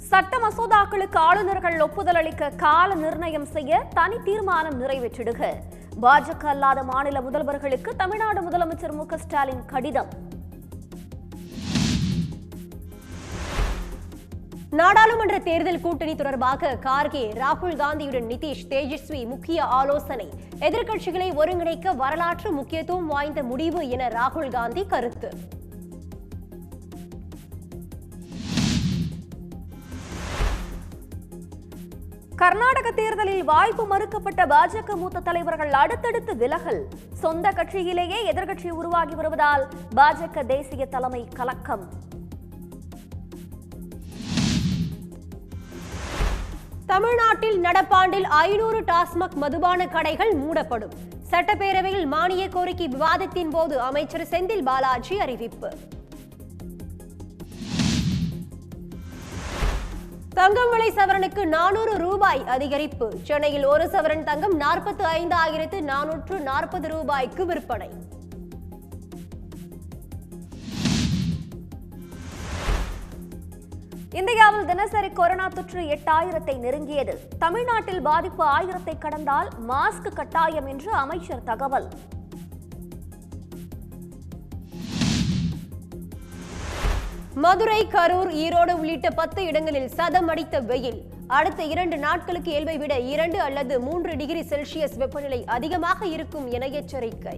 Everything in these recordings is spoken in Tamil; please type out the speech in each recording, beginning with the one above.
சட்ட மசோதாக்களுக்கு ஆளுநர்கள் ஒப்புதல் அளிக்க கால நிர்ணயம் செய்ய தனி தீர்மானம் நிறைவேற்றிடுக பாஜக அல்லாத மாநில முதல்வர்களுக்கு தமிழ்நாடு முதலமைச்சர் மு க ஸ்டாலின் கடிதம் நாடாளுமன்ற தேர்தல் கூட்டணி தொடர்பாக கார்கே ராகுல் காந்தியுடன் நிதிஷ் தேஜஸ்வி முக்கிய ஆலோசனை எதிர்க்கட்சிகளை ஒருங்கிணைக்க வரலாற்று முக்கியத்துவம் வாய்ந்த முடிவு என ராகுல் காந்தி கருத்து கர்நாடக தேர்தலில் வாய்ப்பு மறுக்கப்பட்ட பாஜக மூத்த தலைவர்கள் அடுத்தடுத்து விலகல் சொந்த கட்சியிலேயே எதிர்க்கட்சி உருவாகி வருவதால் பாஜக தேசிய தலைமை கலக்கம் தமிழ்நாட்டில் நடப்பாண்டில் ஐநூறு டாஸ்மாக் மதுபான கடைகள் மூடப்படும் சட்டப்பேரவையில் மானிய கோரிக்கை விவாதத்தின் போது அமைச்சர் செந்தில் பாலாஜி அறிவிப்பு தங்கம் விலை சவரனுக்கு நானூறு ரூபாய் அதிகரிப்பு சென்னையில் ஒரு சவரன் தங்கம் நாற்பத்தி ஐந்து ஆயிரத்து நானூற்று நாற்பது ரூபாய்க்கு விற்பனை இந்தியாவில் தினசரி கொரோனா தொற்று எட்டாயிரத்தை நெருங்கியது தமிழ்நாட்டில் பாதிப்பு ஆயிரத்தை கடந்தால் மாஸ்க் கட்டாயம் என்று அமைச்சர் தகவல் மதுரை கரூர் ஈரோடு உள்ளிட்ட பத்து இடங்களில் சதம் அடித்த வெயில் அடுத்த இரண்டு நாட்களுக்கு இயல்பை விட இரண்டு அல்லது மூன்று டிகிரி செல்சியஸ் வெப்பநிலை அதிகமாக இருக்கும் என எச்சரிக்கை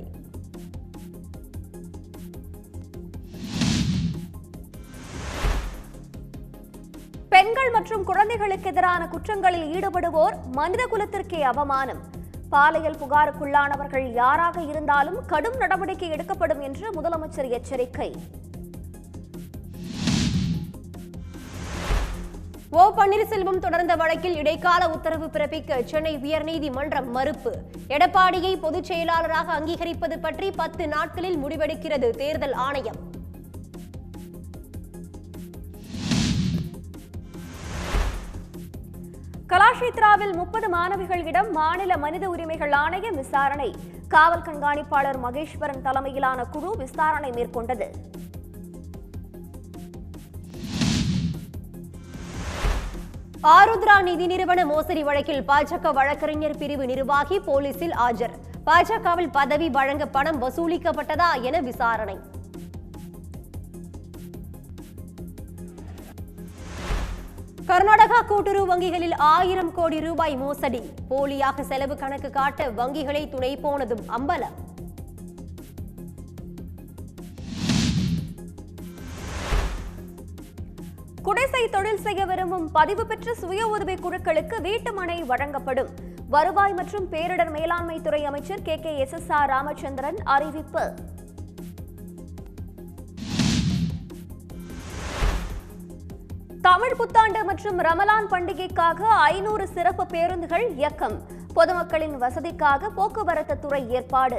பெண்கள் மற்றும் குழந்தைகளுக்கு எதிரான குற்றங்களில் ஈடுபடுவோர் மனித குலத்திற்கே அவமானம் பாலியல் புகாருக்குள்ளானவர்கள் யாராக இருந்தாலும் கடும் நடவடிக்கை எடுக்கப்படும் என்று முதலமைச்சர் எச்சரிக்கை ஓ பன்னீர்செல்வம் தொடர்ந்த வழக்கில் இடைக்கால உத்தரவு பிறப்பிக்க சென்னை உயர்நீதிமன்றம் மறுப்பு எடப்பாடியை பொதுச் செயலாளராக அங்கீகரிப்பது பற்றி பத்து நாட்களில் முடிவெடுக்கிறது தேர்தல் ஆணையம் கலாஷேத்ராவில் முப்பது மாணவிகளிடம் மாநில மனித உரிமைகள் ஆணையம் விசாரணை காவல் கண்காணிப்பாளர் மகேஸ்வரன் தலைமையிலான குழு விசாரணை மேற்கொண்டது ஆருத்ரா நிதி நிறுவன மோசடி வழக்கில் பாஜக வழக்கறிஞர் பிரிவு நிர்வாகி போலீசில் ஆஜர் பாஜகவில் பதவி வழங்க பணம் வசூலிக்கப்பட்டதா என விசாரணை கர்நாடகா கூட்டுறவு வங்கிகளில் ஆயிரம் கோடி ரூபாய் மோசடி போலியாக செலவு கணக்கு காட்ட வங்கிகளை துணை போனதும் அம்பலம் குடிசை தொழில் செய்ய விரும்பும் பதிவு பெற்ற சுய உதவி குழுக்களுக்கு வீட்டு மனை வழங்கப்படும் வருவாய் மற்றும் பேரிடர் மேலாண்மை துறை அமைச்சர் K K S S R Ramachandran அறிவிப்பு தமிழ் புத்தாண்டு மற்றும் ரமலான் பண்டிகைக்காக ஐநூறு சிறப்பு பேருந்துகள் இயக்கம் பொதுமக்களின் வசதிக்காக போக்குவரத்து துறை ஏற்பாடு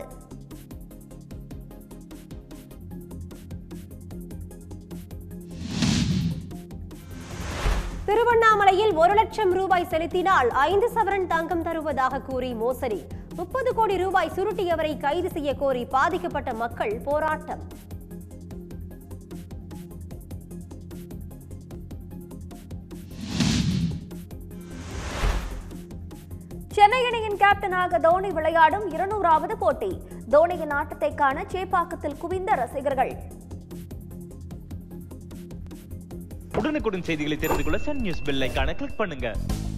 திருவண்ணாமலையில் ஒரு லட்சம் ரூபாய் செலுத்தினால் ஐந்து சவரன் தங்கம் தருவதாக கூறி மோசடி முப்பது கோடி ரூபாய் சுருட்டியவரை கைது செய்ய கோரி பாதிக்கப்பட்ட மக்கள் போராட்டம் சென்னை அணியின் கேப்டனாக தோனி விளையாடும் இருநூறாவது போட்டி தோனியின் ஆட்டத்தை காண சேப்பாக்கத்தில் குவிந்த ரசிகர்கள் உடனுக்குடன் செய்திகளை தெரிந்து கொள்ள சன் நியூஸ் பெல் ஐகானை கிளிக் பண்ணுங்க